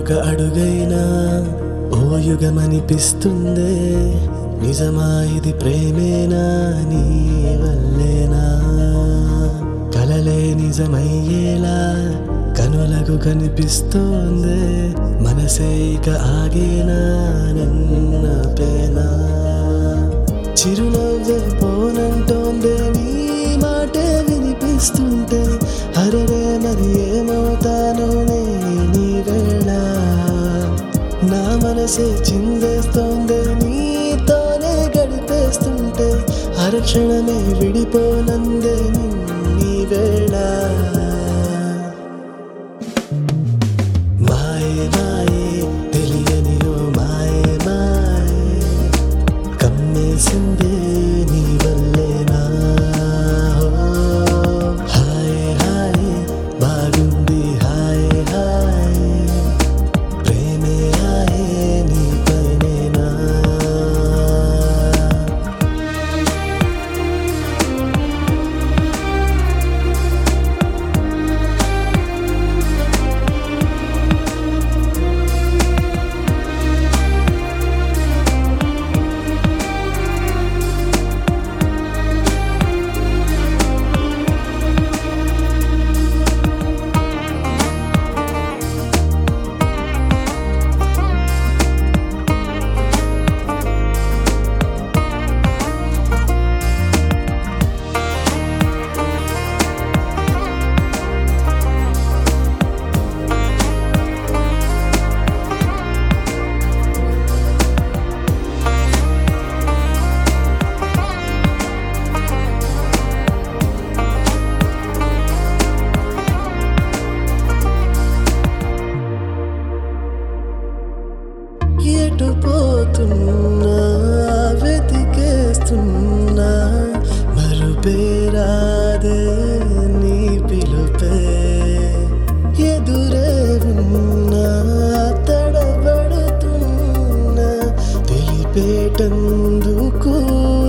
ఒక అడుగైనా ఓ యుగమనిపిస్తుందే నిజమా ఇది ప్రేమేనా నీ వల్లేనా కలలే నిజమయ్యేలా కనులకు కనిపిస్తోందే మనసే ఇక ఆగేనా నన్న పేనా చిరునవ్వే పోనంటోందే నీ మాటే వినిపిస్తుంటే అరవే మరి ఏమవుతానో నే నీ వేళ నా మనసే చిందేస్తోందే నీతోనే గడిపేస్తుంటే అరక్షణమే విడిపోనందే నీ వేళ మాయే మాయే తెలియని ఓ మాయే మాయే కమ్మేసిందే నీ వల్లేనా ఓ, హాయ్ హాయ్ బాగుంది హాయ్ హాయ్ ప్రేమే హాయే నీ పైనేనా ఎటు పోతున్నా వెతికేస్తున్నా మరుపేరాదే నీ పిలుపే ఎదురే ఉన్నా తడబడుతున్నా తెలిపేటందుకు